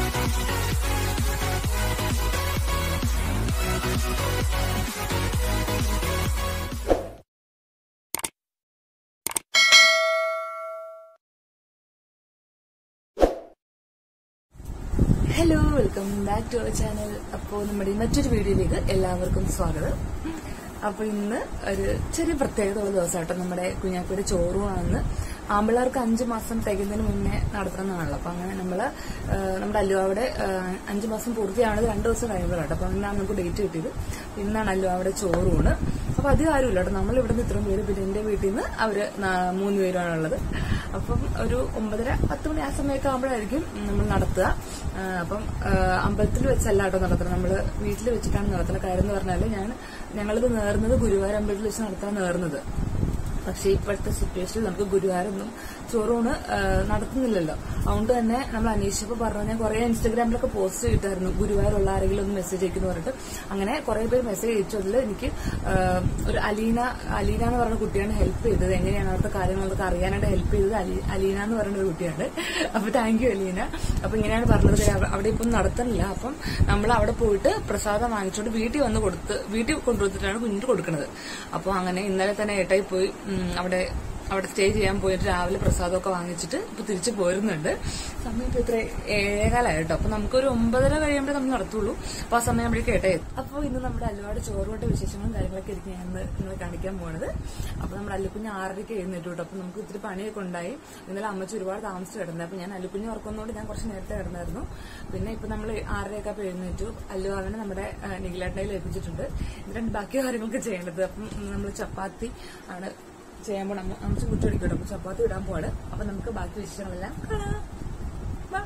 Hello welcome back to our channel അപ്പോൾ നമ്മുടെ മറ്റൊരു വീഡിയോയിലേക്ക് എല്ലാവർക്കും സ്വാഗതം അപ്പൊ ഇന്ന് ഒരു ചെറിയ പ്രത്യേകത ഉള്ള ദിവസമാട്ടോ നമ്മുടെ കുഞ്ഞാപ്പിയുടെ ചോറുമാണെന്ന് ആമ്പിള്ളേർക്ക് അഞ്ചു മാസം തികയുന്നതിന് മുന്നേ നടത്തണമെന്നാണല്ലോ അപ്പൊ അങ്ങനെ നമ്മള് ആ, നമ്മുടെ അല്ലുവാവിടെ അഞ്ചു മാസം പൂർത്തിയാവുന്നത് രണ്ടു ദിവസം കഴിയുമ്പോഴാട്ടോ അപ്പൊ ഇന്നാണ് നമുക്ക് ഡേറ്റ് കിട്ടിയത് ഇന്നാണ് അല്ലുവാവിടെ ചോറൂണ് അപ്പൊ അധികം ആരുമില്ല കേട്ടോ നമ്മൾ ഇവിടുന്ന് ഇത്രയും പേര് പിന്നെ എന്റെ വീട്ടിൽ നിന്ന് അവര് നാ- മൂന്ന് പേരാണുള്ളത് അപ്പം ഒരു ഒമ്പതര പത്ത് മണി ആ സമയമൊക്കെ ആകുമ്പോഴായിരിക്കും നമ്മൾ നടത്തുക ആ, അപ്പം ആ, അമ്പലത്തിൽ വെച്ചല്ല കേട്ടോ നടത്തുന്നത് നമ്മള് വീട്ടിൽ വെച്ചിട്ടാണ് നടത്തുന്നത് കാര്യം എന്ന് പറഞ്ഞാല് ഞാൻ ഞങ്ങളിത് നേർന്നത് ഗുരുവായൂർ അമ്പലത്തിൽ വെച്ച് നടത്താൻ നേർന്നത് പക്ഷേ ഇപ്പോഴത്തെ സിറ്റുവേഷനിൽ നമുക്ക് ഗുരുവായൂരൊന്നും ചോറൂണ് ആ, നടത്തുന്നില്ലല്ലോ അതുകൊണ്ട് തന്നെ നമ്മൾ അന്വേഷിച്ചപ്പോൾ പറഞ്ഞു ഞാൻ കുറെ ഇൻസ്റ്റാഗ്രാമിലൊക്കെ പോസ്റ്റ് ചെയ്തിട്ടായിരുന്നു ഗുരുവായൂരുള്ള ആരെങ്കിലും ഒന്ന് മെസ്സേജ് അയക്കുന്നു പറഞ്ഞിട്ട് അങ്ങനെ കുറെ പേര് മെസ്സേജ് അയച്ചതിൽ എനിക്ക് ആ, ഒരു അലീന അലീന എന്ന് പറയുന്ന കുട്ടിയാണ് ഹെൽപ്പ് ചെയ്തത് എങ്ങനെയാണ് അവിടുത്തെ കാര്യങ്ങളൊക്കെ അറിയാനായിട്ട് ഹെൽപ്പ് ചെയ്തത് അലി- അലീന എന്ന് പറയുന്ന ഒരു കുട്ടിയാണ് അപ്പൊ താങ്ക് യു അലീന അപ്പൊ ഇങ്ങനെയാണ് പറഞ്ഞത് ദേ അവ- അവിടെ ഇപ്പം നടത്തുന്നില്ല അപ്പം നമ്മൾ അവിടെ പോയിട്ട് പ്രസാദം വാങ്ങിച്ചുകൊണ്ട് വീട്ടിൽ വന്ന് കൊടുത്ത് വീട്ടിൽ കൊണ്ടുവന്നിട്ടാണ് കുഞ്ഞിന് കൊടുക്കുന്നത് അപ്പോൾ അങ്ങനെ ഇന്നലെ തന്നെ ഏട്ടായി പോയി ഉം, അവിടെ അവിടെ സ്റ്റേ ചെയ്യാൻ പോയിട്ട് രാവിലെ പ്രസാദമൊക്കെ വാങ്ങിച്ചിട്ട് ഇപ്പൊ തിരിച്ചു പോരുന്നുണ്ട് സമയം ഇപ്പൊ ഇത്ര ഏഴേകാലായി കേട്ടോ അപ്പൊ നമുക്കൊരു ഒമ്പതര കഴിയുമ്പോഴേ നമ്മൾ നടത്തുള്ളൂ അപ്പൊ ആ സമയം നമ്മളേക്ക് ഏട്ടേ അപ്പോൾ ഇന്ന് നമ്മുടെ അല്ലുവാട് ചോറുകൊട്ട വിശേഷങ്ങളും കാര്യങ്ങളൊക്കെ ആയിരിക്കും ഞാൻ ഇന്ന് നിങ്ങളെ കാണിക്കാൻ പോണത് അപ്പൊ നമ്മുടെ അല്ലുക്കുഞ്ഞ് ആറരയ്ക്ക് എഴുന്നേറ്റു കേട്ടോ അപ്പൊ നമുക്ക് ഇത്തിരി പണിയൊക്കെ ഉണ്ടായി ഇന്നലെ അമ്മച്ചി ഒരുപാട് താമസിച്ച് കിടന്നത് അപ്പൊ ഞാൻ അല്ലുക്കുഞ്ഞ് ഉറക്കുന്നതുകൊണ്ട് ഞാൻ കുറച്ച് നേരത്തെ കിടന്നായിരുന്നു പിന്നെ ഇപ്പൊ നമ്മൾ ആറരയൊക്കെ അപ്പൊ എഴുന്നേറ്റു അല്ലുവാവിനെ നമ്മുടെ നിഖിലേട്ടയിൽ ഏൽപ്പിച്ചിട്ടുണ്ട് ഇതിന്റെ ബാക്കി കാര്യങ്ങളൊക്കെ ചെയ്യേണ്ടത് അപ്പം നമ്മൾ ചപ്പാത്തി ആണ് ചെയ്യാൻ പോണം അമ്മച്ച് കുറ്റടിക്കട്ടോ അപ്പൊ ചപ്പാത്തി ഇടാൻ പോവാണ് അപ്പൊ നമുക്ക് ബാക്കി വിശേഷങ്ങളെല്ലാം കാണാം വാ.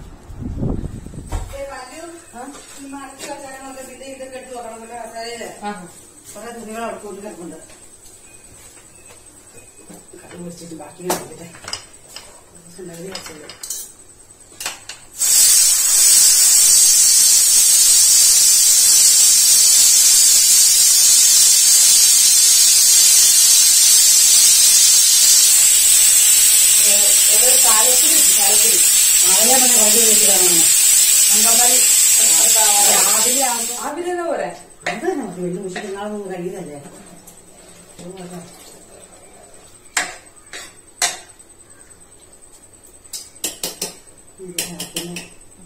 ആ. കുറെ തുണികൾ അവിടെ കൊണ്ട് കിടപ്പുണ്ട് കറി മുറിച്ചിട്ട് ബാക്കി നോക്കട്ടെ ഉണ്ടാക്കി വെച്ചത് നാളെ പറഞ്ഞ വണ്ടി വെച്ചിട്ടാണ് അങ്കമാലി രാവിലെ ആകുമ്പോ രാവിലെ തന്നെ പോരെ അത് തന്നെ മതി വലിയ മുഷിട്ട് നാളെ കഴിയുന്നല്ലേ പിന്നെ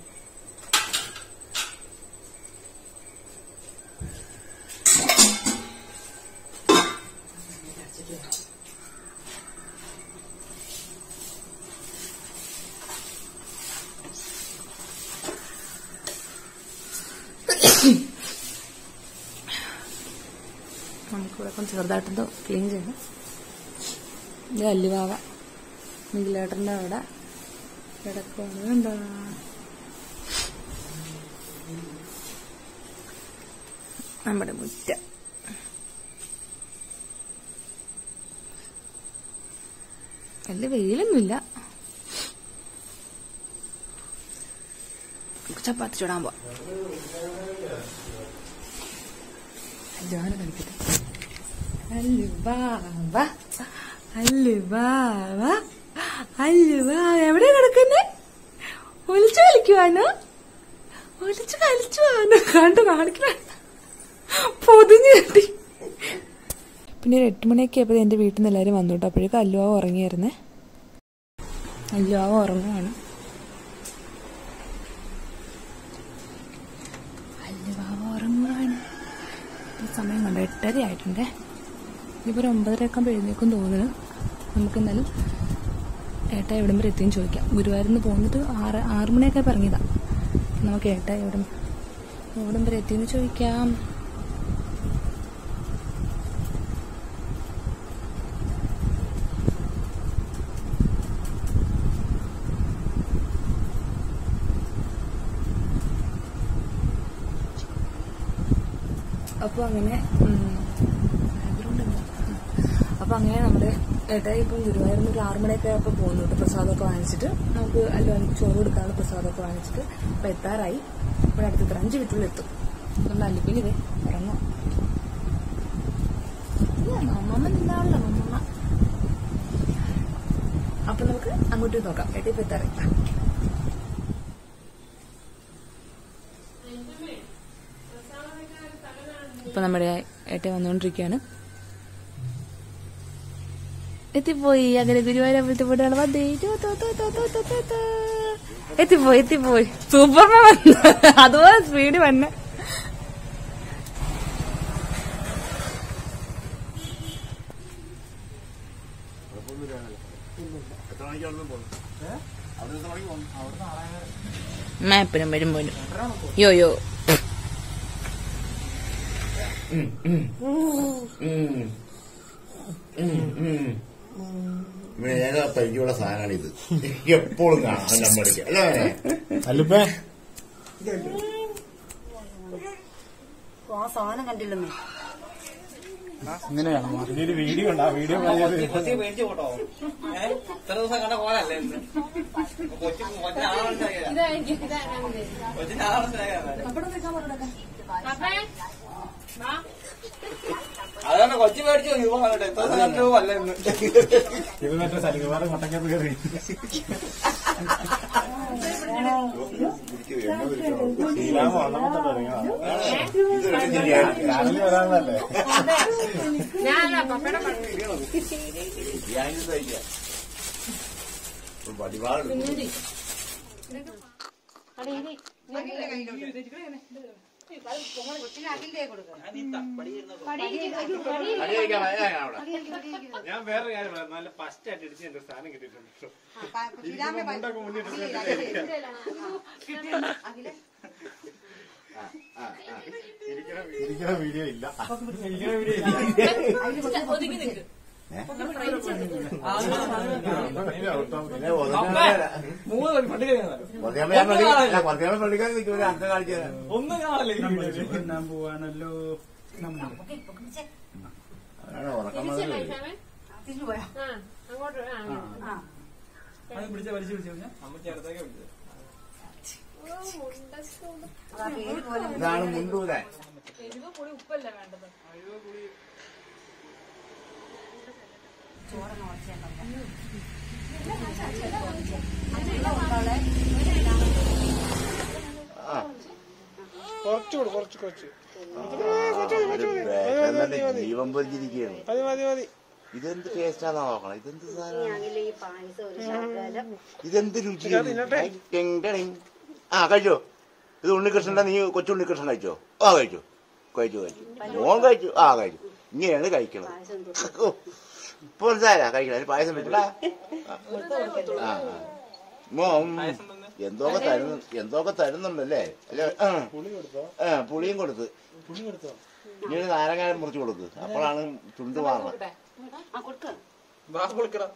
നമുക്ക് ഇവിടെ కొంచెం ചെറുതായിട്ടൊന്ന് ക്ലീൻ ചെയ്യണം ഇത് അല്ലുവാവ നിഖിലേട്ടന്റെ അവിടെ കിടക്കുവാണ് എന്താ നമ്മുടെ മുറ്റ വലിയ വെയിലൊന്നുമില്ല നമുക്ക് ചപ്പാത്തി ചൂടാൻ പോവാം ജോന കളിക്കട്ടെ അല്ലുവാവ അല്ലുവാവ അല്ലുവാവ എവിടെ കിടക്കുന്നേ ഒളിച്ചു കളിക്കുവാനോ ഒളിച്ചു കളിച്ചുവാനോ കണ്ടു കാണിക്കണ പൊതിഞ്ഞു കെട്ടി പിന്നെ ഒരു എട്ട് മണിയൊക്കെ ആയപ്പോൾ എന്റെ വീട്ടിൽ നിന്ന് എല്ലാവരും വന്നു കേട്ടോ അപ്പോഴേക്കും അല്ലുവാവ ഉറങ്ങിയായിരുന്നേ അല്ലുവാവ ഉറങ്ങുവാണ് അല്ലുവാവ ഉറങ്ങുവാണ് ഈ സമയം കണ്ടോ എട്ടര ആയിട്ടുണ്ടേ ഇനിയിപ്പോൾ ഒരു ഒമ്പതരയൊക്കെ ആകുമ്പോൾ എഴുന്നേക്കും തോന്നുന്നു നമുക്ക് എന്നാലും ഏട്ടാ എവിടം വരെ എത്തിയും ചോദിക്കാം ഗുരുവായൂരിൽ നിന്ന് പോന്നിട്ട് ആറ് ആറ് മണിയൊക്കെ പറഞ്ഞതാ നമുക്ക് ഏട്ടാ എവിടം എവിടം വരെ എത്തിയെന്ന് ചോദിക്കാം അപ്പോൾ അങ്ങനെ ഉം, background എന്താ? അപ്പൊ അങ്ങനെ നമ്മുടെ ഏട്ടായി ഇപ്പം ഗുരുവായൂരിൽ ഒരു ആറു മണിയൊക്കെ ആയപ്പോൾ പോകുന്നുണ്ട് പ്രസാദമൊക്കെ വാങ്ങിച്ചിട്ട് നമുക്ക് അല്ല ചോറ് കൊടുക്കാനുള്ള പ്രസാദമൊക്കെ വാങ്ങിച്ചിട്ട് അപ്പൊ എത്താറായി ഇവിടെ അടുത്ത് ഇത്ര അഞ്ച് മിനിറ്റുള്ളിൽ എത്തും നമ്മുടെ അല്ലിപ്പിന് ഇതേ ഇറങ്ങും അമ്മമ്മ നിന്നാണല്ലോ അമ്മമ്മ അപ്പൊ നമുക്ക് അങ്ങോട്ട് നോക്കാം ഏട്ടാ ഇപ്പൊ എത്താറായി നമ്മുടെ ഏട്ടൻ വന്നുകൊണ്ടിരിക്കുകയാണ് എത്തിപ്പോയി അങ്ങനെ ഗുരുവായൂർ അമ്പലത്തിൽ പോയിട്ടാണ് വന്നേ ടു, ടു, ടു, ടു, ടു, ടു, ടു, ടു. എത്തിപ്പോയി എത്തിപ്പോയി സൂപ്പർമാൻ വന്നു അതുപോലെ സ്പീഡ് വന്നെ മാപ്പിനും വരുമ്പോഴും യോ യോ ഏതാ പരിചയമുള്ള സാധനമാണ് ഇത് എപ്പോഴും കാണാം നമ്മൾക്ക് അല്ലേ അല്ലുപ്പേ ആ സാധനം കണ്ടില്ലെന്നേ ഇങ്ങനെയാണ് ഇനി ഒരു വീഡിയോ ഉണ്ട് ആ വീഡിയോ കൊച്ചി മേടിച്ചു പോട്ടോ ഏഹ് ഇത്ര ദിവസം കണ്ട പോലല്ലേ ഇന്ന് കൊച്ചി കൊച്ചിനാളെ കൊച്ചിനാളെ അതാണ് കൊച്ചി മേടിച്ചു ഇപ്പൊ കണ്ടിട്ട് എത്ര ദിവസം കണ്ടു അല്ല ഇന്ന് ഇത് മറ്റേ സലികുമാർ കൊട്ടക്കത്ത് കയറി ശ്രീരാമ വന്നപ്പോ തുടങ്ങിയതാ ചാനലിൽ വരാനല്ലേ വടിവാളും അടി കഴിക്കാൻ വയ്യ അവിടെ ഞാൻ വേറെ കാര്യം പറയാം നല്ല ഫസ്റ്റ് ആയിട്ട് ഇടിച്ച് എന്റെ സ്ഥാനം കിട്ടിയിട്ടുണ്ട് മുണ്ടൊക്കെ മുന്നിട്ട് ഇരിക്കണ വീഡിയോ ഇല്ല ഇരിക്കണ വീഡിയോ ഇല്ല പിന്നെ ഒതുങ്ങാതെ മൂന്ന് പട്ടിക കുറച്ചുകൂടെ പഠിക്കാൻ കുറച്ചുകൂടെ പഠിക്കാൻ നിൽക്കുമ്പോൾ അടുത്ത കാണിച്ചു തരാം ഒന്നും കാണല്ലേ തിന്നാൻ പോവാണല്ലോ നമ്മൾ അതാണ് ഉറക്കം വന്നത് തിരിച്ചു പോയാ അത് പിടിച്ച വലിച്ചു പിടിച്ചു അമ്മച്ചി അടുത്തേക്ക് പിടിച്ചത് അതാ പേര് പോലെ ഇതാണ് മുണ്ടൂരാൻ ചോറൊന്നും ഉറച്ചേക്കാം ആ കുറച്ചുകൂടെ കുറച്ച് കുറച്ച് ഒരു ബേക്കറിന്റെ ജീവൻ പൊരിച്ചിരിക്കുകയാണ് മതി മതി മതി ഇതെന്ത് ടേസ്റ്റാന്നാ നോക്കണം ഇതെന്ത് സാധനം ഈ പായസം ഒരു ശകലം ഇതെന്ത് രുചിയാണ് ടിങ് ടിങ്. ആ കഴിച്ചോ ഇത് ഉണ്ണികൃഷ്ണന്റെ നീ കൊച്ചുണ്ണികൃഷ്ണൻ കഴിച്ചോ ആ കഴിച്ചു കഴിച്ചു കഴിച്ചു മോൻ കഴിച്ചു ആ കഴിച്ചു ഇങ്ങനെയാണ് കഴിക്കണം ഓ, ഇപ്പൊ മനസ്സിലായ കഴിക്കണം അതിന് പായസം പറ്റില്ല ആ ആ. മോൻ എന്തൊക്കെ തരുന്നു എന്തൊക്കെ തരുന്നുണ്ടല്ലേ അല്ലേ ആ. ആ പുളിയും കൊടുത്ത് പുളി കൊടുത്തോ ഇനി ഒരു നാരങ്ങാരം മുറിച്ച് കൊടുക്ക് അപ്പോഴാണ് ചുണ്ട് വാങ്ങുന്നത് ആ കൊടുക്ക ഗ്ലാസ് പൊളിക്കടാ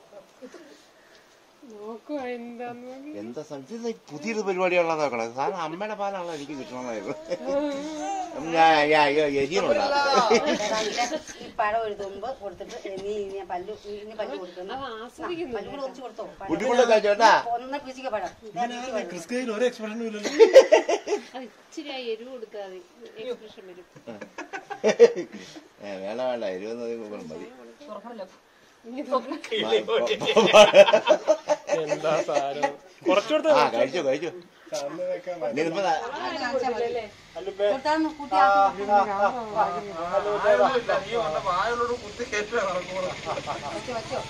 എന്താ സംശയം ഇത് പുതിയൊരു പരിപാടിയാണല്ലോ നോക്കണത് സാധനം അമ്മയുടെ പാലാണല്ലോ എനിക്ക് കിട്ടണമെന്നായിരുന്നു ഞാൻ എരിയണോടാ ഈ പഴം ഒരു തുമ്പ് കൊടുത്തിട്ട് നീ ഇനി പല്ലു ഇനി പല്ലു കൊടുക്കുന്നു പല്ലു കൂടെ കുറച്ച് കൊടുത്തോ പഴം. കുട്ടിക്കുള്ള കഴിച്ചോട്ടാ ഒന്നര പീസിക്ക പഴം ദേ പീസ് പഴം. ക്രിസ്കയിൽ ഒരു എക്സ്പ്രഷനും ഇല്ലല്ലോ ഇച്ചിരി എരിവ് കൊടുക്കാതെ എക്സ്പ്രഷൻ വരും ഏ, വേണ്ട വേണ്ട ഇരുപത് മതി എന്താ സാധനം കുറച്ചുകൂടെ ആ കഴിച്ചോ കഴിച്ചോ കണ്ണ് വെക്കാൻ ഇനിയിപ്പോ ദാ- അല്ലുപ്പേ കൊടുത്താന്ന് കൂട്ടി ആക്കി വായോട് കുത്തി കയറ്റാ നടക്കുള്ളൂ വെച്ചോ വെച്ചോ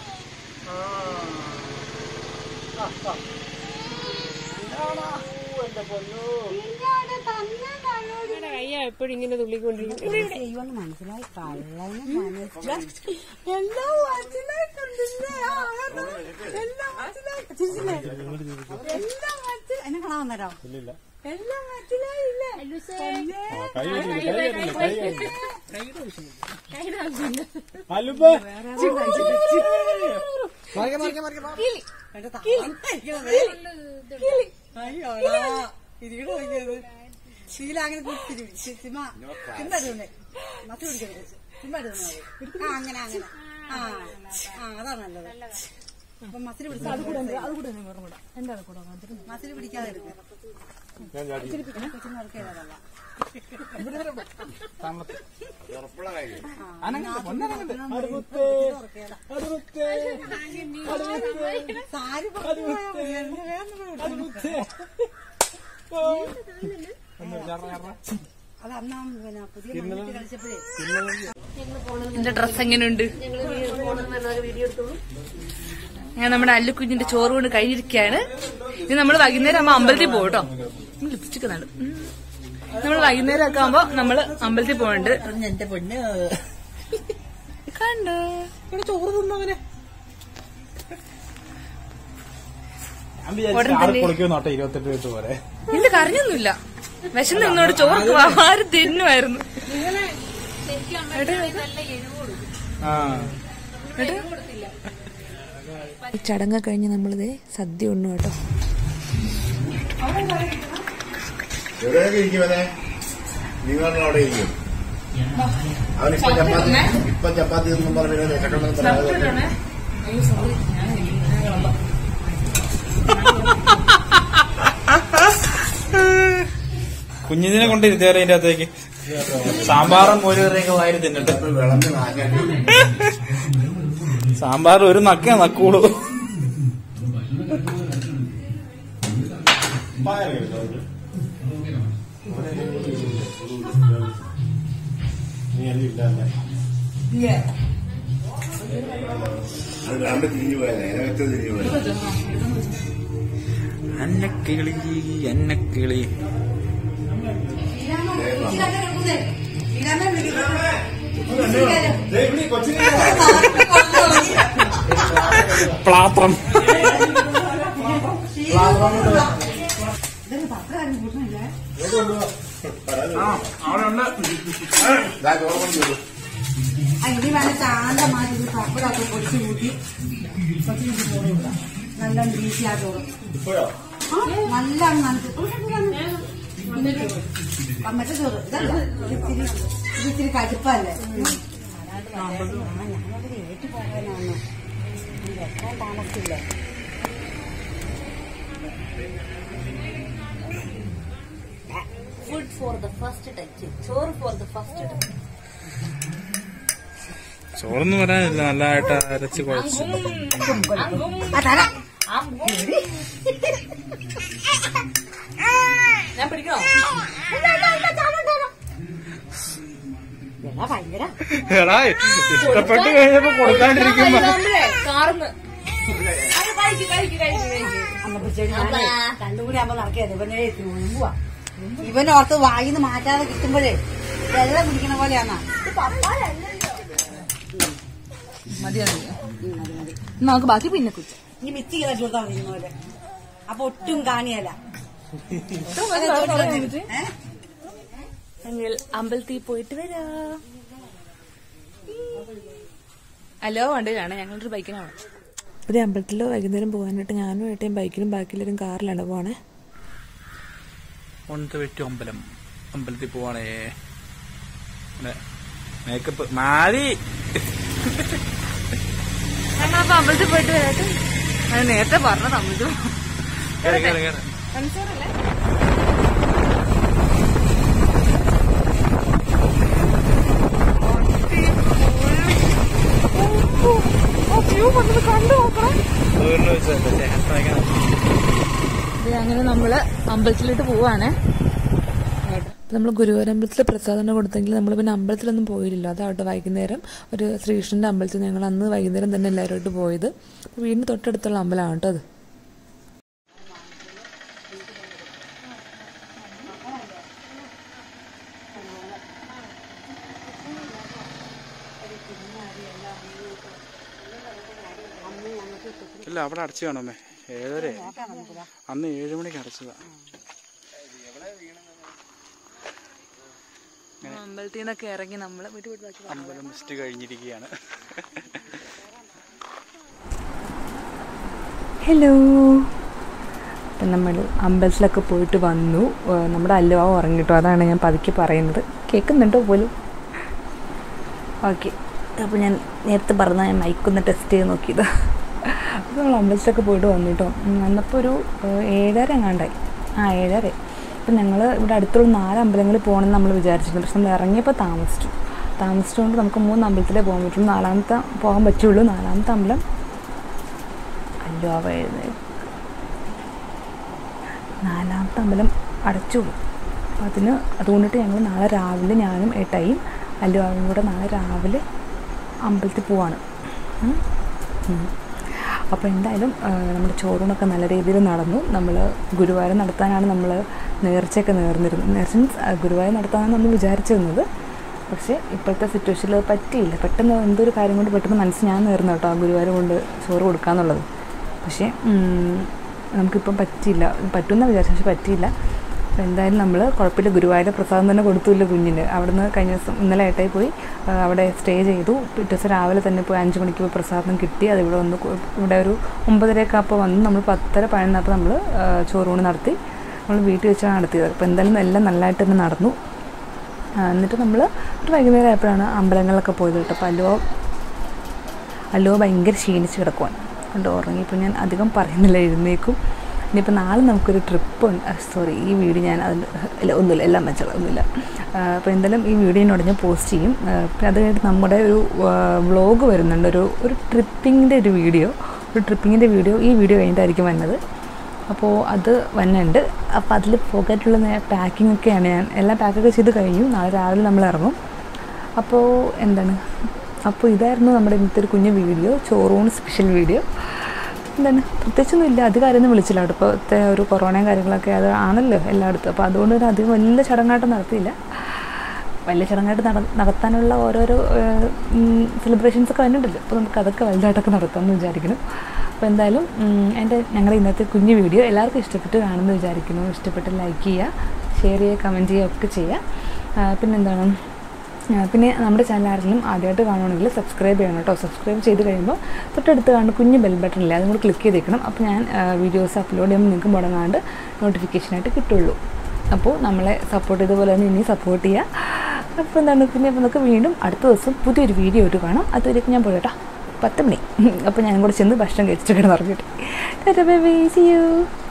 നിങ്ങളുടെ കയ്യാ എപ്പോഴും ഇങ്ങനെ തുള്ളിക്കൊണ്ടിരിക്കും ചെയ്യുമെന്ന് മനസ്സിലായി കള്ളന് മനസ്സിലായി എല്ലാം മനസ്സിലായിട്ടുണ്ടല്ലേ ആ, ആണോ? എല്ലാം മനസ്സിലായി ചിരിച്ചില്ലേ? എല്ലാം മനസ്സിലായി എന്നെ കാണാൻ വന്നേരോ ഇല്ലില്ല എല്ലാം മനസ്സിലായില്ലേ ആ, കൈ കെട്ടില്ല കൈ കെട്ടില്ല കൈ കെട്ടില്ല അല്ലുപ്പേ ശീല അങ്ങനെ സിമ തിന്നരുന്നേ മത്തി പിടിക്കരുത് തിന്നരുത് ആ അങ്ങനെ അങ്ങനെ ആ ആ അതാണ് നല്ലത് അപ്പൊ മസിൽ പിടിച്ചാൽ അത് കൂടെ അത് കൂടെ എന്താണ് കൂടെ മസിൽ പിടിക്കാതെ എടുക്കുക ഞാൻ ചാടി കൊച്ചിന് ഇറക്കിയതല്ല ഉറപ്പുള്ള കാര്യം സാരി പുറത്ത് പോയാ മതി. എന്നെ വേഗം ഒന്ന് വിട്ടോ. അത് അന്ന് ആ പിന്നെ പുതിയ മണ്ണിട്ട് കളിച്ചപ്പോഴേ എന്റെ ഡ്രസ് എങ്ങനെയുണ്ട് ഞങ്ങള് ഫോണിൽ വരുന്നവരെ വീഡിയോ എടുത്തോളൂ ഞാൻ നമ്മുടെ അല്ലുക്കുഞ്ഞിന്റെ ചോറ് കൊണ്ട് കഴിഞ്ഞിരിക്കുകയാണ് ഇനി നമ്മൾ വൈകുന്നേരം ആകുമ്പോ അമ്പലത്തിൽ പോകും കേട്ടോ ലിപ്സ്റ്റിക് നാട് നമ്മൾ വൈകുന്നേരം ഒക്കെ ആകുമ്പോ നമ്മള് അമ്പലത്തിൽ പോകുന്നുണ്ട് എന്റെ പൊന്ന് കണ്ടോ ഇവിടെ ചോറ് തിന്നവനെ ഞാൻ വിചാരിച്ചു ആറ് പൊളിക്കുമെന്നോട്ടെ ഇരുപത്തെട്ട് വെച്ച് പോലെ ഇല്ല കറിഞ്ഞൊന്നുമില്ല വിശന്ന് നിന്നോട് ചോറ് ആരും തിന്നുമായിരുന്നു ആ ഈ ചടങ്ങ് കഴിഞ്ഞ് നമ്മളിത് സദ്യ ഉണ്ണു കേട്ടോ എവിടെയൊക്കെ ഇരിക്കുമേ നിങ്ങൾ അവിടെ ഇരിക്കും അവനിപ്പോ ചപ്പാത്തി ഇപ്പൊ ചപ്പാത്തി ഒന്നും പറഞ്ഞു വിശക്കണമെന്ന് പറയാതെ കുഞ്ഞിനെ കൊണ്ട് ഇരുത്തിയാലോ അതിന്റെ അകത്തേക്ക് സാമ്പാറും മോരുകറിയൊക്കെ വാരി തിന്നിട്ട് വിളമ്പി നാക്കാൻ സാമ്പാർ ഒരു നക്കേ നക്കൂളൂ അത് വിളമ്പി തിരിഞ്ഞു പോയത് അതിനകത്ത് തിരിഞ്ഞു പോയത് അന്നക്കിളി അന്നക്കിളി പ്ലാത്രം ഇതാ ചോറ് കൊണ്ട് വരൂ. ഇനി വേണം ചാണ്ട മാറ്റി ഇത് പപ്പടമൊക്കെ പൊടിച്ച് കൂട്ടി കുറച്ച് കൂട്ടി ചോറ് കൊടുക്കാം നല്ല വീശി ആ ചോറ് ആ, നല്ല നനച്ച് ആ, മറ്റേ ചോറ് ഇതല്ല ഇത് ഇത്തിരി ഇത് ഇത്തിരി കടുപ്പല്ലേ ഞാനത് ഏറ്റു പോകാനാണ് എത്താൻ താമസിച്ചില്ലേ food for the first touch ചോറ് ഫോർ ദ ഫസ്റ്റ് ടച്ച് ചോറൊന്നും വരാനില്ല നല്ലതായിട്ട് അരച്ച് കുഴച്ച് ആ തരാം ഞാൻ പിടിക്കണോ എന്നാ ഭയങ്കര എടാ ഇഷ്ടപ്പെട്ട് കഴിഞ്ഞപ്പോ കൊടുക്കാണ്ടിരിക്കുമ്പോ കാർന്ന് അമ്മപ്പിച്ചേടി ഞാനേ രണ്ടും കൂടി ആകുമ്പോ നടക്കിയത് ഇവനെ തുമ്പുവാ ഇവൻ ഓർത്ത് വായിന്ന് മാറ്റാതെ കിട്ടുമ്പോഴേ വെള്ളം കുടിക്കണ പോലെയാന്നാ മതിയാണ് നമുക്ക് ബാക്കി പിന്നെ കുച്ച ഈ മിച്ചി കിളച്ച് കൊടുത്താൽ മതി ഇതുപോലെ അപ്പൊ ഒട്ടും കാണിയല്ല ഏ? ഞങ്ങൾ അമ്പലത്തിൽ പോയിട്ട് വരാ ഹലോ വണ്ടിയിലാണ് ഞങ്ങളൊരു ബൈക്കിനാണ് ഇവിടെ അമ്പലത്തിൽ വൈകുന്നേരം പോകാനായിട്ട് ഞാനും ഏട്ടയും ബൈക്കിലും ബാക്കിയുള്ളവരും കാറിലാണ് പോവാണേ ഒന്നത്തെ വെട്ടി അമ്പലം അമ്പലത്തിൽ പോവാണേ മേക്കപ്പ് മാറി ഞങ്ങളപ്പോ അമ്പലത്തിൽ പോയിട്ട് വരാട്ട് അത് നേരത്തെ പറഞ്ഞത് അമ്പലത്തിൽ കേറ് കേറ് കേറ് ദൂരിൽ വെച്ചല്ലേ ഹാഷ്ടാഗ് ഇത് അങ്ങനെ നമ്മള് അമ്പലത്തിലോട്ട് പോവാണേ നമ്മൾ ഗുരുവായൂരമ്പലത്തിൽ പ്രസാദം കൊടുത്തെങ്കിൽ നമ്മൾ പിന്നെ അമ്പലത്തിലൊന്നും പോയില്ല അതാവട്ടെ വൈകുന്നേരം ഒരു ശ്രീകൃഷ്ണന്റെ അമ്പലത്തിൽ ഞങ്ങൾ അന്ന് വൈകുന്നേരം തന്നെ എല്ലാവരുമായിട്ട് പോയത് വീടിന് തൊട്ടടുത്തുള്ള അമ്പലമാണ് കേട്ടോ അത് ഇല്ല അവിടെ അടച്ചു കാണുമേ ഏഴര അന്ന് ഏഴു മണിക്ക് അടച്ചതാ അമ്പലത്തിൽ നിന്നൊക്കെ ഇറങ്ങി നമ്മള് വീട്ടിൽ വീട്ടിൽ ബാക്കി അമ്പലം മിസ്റ്റ് കഴിഞ്ഞിരിക്കുകയാണ് ഹലോ അപ്പം നമ്മൾ അമ്പലത്തിലൊക്കെ പോയിട്ട് വന്നു ഏഹ് നമ്മുടെ അല്ലുവ ഉറങ്ങിട്ടോ അതാണ് ഞാൻ പതുക്കെ പറയുന്നത് കേൾക്കുന്നുണ്ടോ പോലും ഓക്കെ അപ്പോൾ ഞാൻ നേരത്തെ പറഞ്ഞ ഞാൻ മൈക്കൊന്ന് ടെസ്റ്റ് ചെയ്ത് നോക്കിയത് അപ്പോൾ നമ്മൾ അമ്പലത്തിലൊക്കെ പോയിട്ട് വന്നു കേട്ടോ വന്നപ്പോൾ ഒരു ഏഹ് ഏഴര എങ്ങാണ്ടായി ആ ഏഴര അപ്പം ഞങ്ങൾ ഇവിടെ അടുത്തുള്ള നാല് അമ്പലങ്ങളിൽ പോകണമെന്ന് നമ്മൾ വിചാരിച്ചിരുന്നു പക്ഷെ നമ്മൾ ഇറങ്ങിയപ്പോൾ താമസിച്ചു താമസിച്ചുകൊണ്ട് നമുക്ക് മൂന്ന് അമ്പലത്തിലേ പോകാൻ പറ്റുള്ളൂ നാലാമത്തെ പോകാൻ പറ്റുള്ളൂ നാലാമത്തെ അമ്പലം അല്ലോ എഴുന്നേൽ നാലാമത്തെ അമ്പലം അടച്ചു അപ്പം അതിന് അതുകൊണ്ടിട്ട് ഞങ്ങൾ നാളെ രാവിലെ ഞാനും ഏട്ടായും അല്ലുവാവും കൂടെ നാളെ രാവിലെ അമ്പലത്തിൽ പോവാണ് ഉം. ഉം. അപ്പോൾ എന്തായാലും ആ, നമ്മുടെ ചോറൂണൊക്കെ നല്ല രീതിയിൽ നടന്നു നമ്മൾ ഗുരുവായൂർ നടത്താനാണ് നമ്മൾ നേർച്ചയൊക്കെ നേർന്നിരുന്നത് നേർച്ച മീൻസ് ഗുരുവായൂർ നടത്താനാണ് നമ്മൾ വിചാരിച്ചിരുന്നത് പക്ഷേ ഇപ്പോഴത്തെ സിറ്റുവേഷനിൽ അത് പറ്റിയില്ല പെട്ടെന്ന് എന്തൊരു കാര്യം കൊണ്ട് പെട്ടെന്ന് മനസ്സ് ഞാൻ നേർന്നു കേട്ടോ ആ ഗുരുവായൂർ കൊണ്ട് ചോറ് കൊടുക്കാന്നുള്ളത് പക്ഷേ ഉം, നമുക്കിപ്പം പറ്റിയില്ല പറ്റുമെന്ന് വിചാരിച്ചു പക്ഷെ പറ്റിയില്ല അപ്പോൾ എന്തായാലും നമ്മൾ കുഴപ്പമില്ല ഗുരുവായൂർ പ്രസാദം തന്നെ കൊടുത്തില്ല കുഞ്ഞിന് അവിടുന്ന് കഴിഞ്ഞ ദിവസം ഇന്നലെ ഏട്ടായി പോയി ആ, അവിടെ സ്റ്റേ ചെയ്തു പിറ്റേ ദിവസം രാവിലെ തന്നെ പോയി അഞ്ച് മണിക്ക് പോയി പ്രസാദം കിട്ടി അത് ഇവിടെ വന്ന് കൊ- ഇവിടെ ഒരു ഒമ്പതരയൊക്കെ അപ്പോൾ വന്ന് നമ്മൾ പത്തര പതിനൊന്നപ്പോൾ നമ്മൾ ചോറൂണ് നടത്തി നമ്മൾ വീട്ടിൽ വെച്ചാണ് നടത്തിയത് അപ്പോൾ എന്തായാലും എല്ലാം നല്ലതായിട്ട് തന്നെ നടന്നു ആ, എന്നിട്ട് നമ്മൾ ഒരു വൈകുന്നേരം ആയപ്പോഴാണ് അമ്പലങ്ങളിലൊക്കെ പോയത് കേട്ടോ അപ്പോൾ അല്ലോ അല്ലോ ഭയങ്കര ക്ഷീണിച്ച് കിടക്കുവാൻ കൊണ്ട് ഉറങ്ങിയപ്പോൾ ഞാൻ അധികം പറയുന്നില്ല എഴുന്നേക്കും ഇനിയിപ്പോൾ നാളെ നമുക്കൊരു ട്രിപ്പ് ഉണ്ട് സോറി ഈ വീഡിയോ ഞാൻ അതിൽ ഇല്ല ഒന്നുമില്ല എല്ലാം വെച്ചോളാം ഒന്നുമില്ല അപ്പോൾ എന്തായാലും ഈ വീഡിയോ ഞാൻ ഉടനെ പോസ്റ്റ് ചെയ്യും ആ, പിന്നെ അത് കഴിഞ്ഞിട്ട് നമ്മുടെ ഒരു വ്ളോഗ് വരുന്നുണ്ട് ഒരു ഒരു ട്രിപ്പിങ്ങിൻ്റെ ഒരു വീഡിയോ ഒരു ട്രിപ്പിങ്ങിൻ്റെ വീഡിയോ ഈ വീഡിയോ കഴിഞ്ഞിട്ടായിരിക്കും വന്നത് അപ്പോൾ അത് വന്നുണ്ട് അപ്പോൾ അതിൽ പോകാനുള്ള പാക്കിംഗ് ഒക്കെയാണ് ഞാൻ എല്ലാം പാക്കൊക്കെ ചെയ്ത് കഴിഞ്ഞു നാളെ രാവിലെ നമ്മൾ ഇറങ്ങും അപ്പോൾ എന്താണ് അപ്പോൾ ഇതായിരുന്നു നമ്മുടെ ഇന്നത്തെ ഒരു കുഞ്ഞു വീഡിയോ ചോറൂണ് സ്പെഷ്യൽ വീഡിയോ എന്താണ് പ്രത്യേകിച്ചൊന്നും ഇല്ല അധികം ആരെയൊന്നും വിളിച്ചില്ല അവിടെ ഇപ്പോഴത്തെ ഒരു കൊറോണയും കാര്യങ്ങളൊക്കെ അത് ആണല്ലോ എല്ലായിടത്തും അപ്പോൾ അതുകൊണ്ട് തന്നെ അധികം വലിയ ചടങ്ങായിട്ട് നടത്തിയില്ല വലിയ ചടങ്ങായിട്ട് നട നടത്താനുള്ള ഓരോരോ സെലിബ്രേഷൻസ് ഒക്കെ വന്നിട്ടുണ്ടല്ലോ അപ്പോൾ നമുക്ക് അതൊക്കെ വലുതായിട്ടൊക്കെ നടത്താമെന്ന് വിചാരിക്കുന്നു അപ്പോൾ എന്തായാലും ഉം, എൻ്റെ ഞങ്ങളുടെ ഇന്നത്തെ കുഞ്ഞു വീഡിയോ എല്ലാവർക്കും ഇഷ്ടപ്പെട്ട് കാണുമെന്ന് വിചാരിക്കുന്നു ഇഷ്ടപ്പെട്ട് ലൈക്ക് ചെയ്യുക ഷെയർ ചെയ്യുക കമൻറ്റ് ചെയ്യുക ഒക്കെ ചെയ്യുക ആ, പിന്നെന്താണ് ആ, പിന്നെ നമ്മുടെ ചാനൽ ആരെങ്കിലും ആദ്യമായിട്ട് കാണുകയാണെങ്കിൽ സബ്സ്ക്രൈബ് ചെയ്യണം കേട്ടോ സബ്സ്ക്രൈബ് ചെയ്ത് കഴിയുമ്പോൾ തൊട്ടടുത്ത് കാണുന്ന കുഞ്ഞ് ബെൽ ബട്ടൺ ഇല്ലേ അതും കൂടി ക്ലിക്ക് ചെയ്തേക്കണം അപ്പോൾ ഞാൻ വീഡിയോസ് അപ്ലോഡ് ചെയ്യുമ്പോൾ നിങ്ങൾക്ക് മുടങ്ങാണ്ട് നോട്ടിഫിക്കേഷനായിട്ട് കിട്ടുള്ളൂ അപ്പോൾ നമ്മളെ സപ്പോർട്ട് ചെയ്തപോലെ തന്നെ ഇനി സപ്പോർട്ട് ചെയ്യുക അപ്പോൾ എന്താണ് പിന്നെ അപ്പോൾ നമുക്ക് വീണ്ടും അടുത്ത ദിവസം പുതിയൊരു വീഡിയോ ആയിട്ട് കാണാം അതുവരേക്കും ഞാൻ പോയിട്ടാ പത്ത് മണി അപ്പോൾ ഞാനും കൂടെ ചെന്ന് ഭക്ഷണം കഴിച്ചിട്ട് കിടന്നുറങ്ങിയിട്ട് ബൈ ബൈ സി യു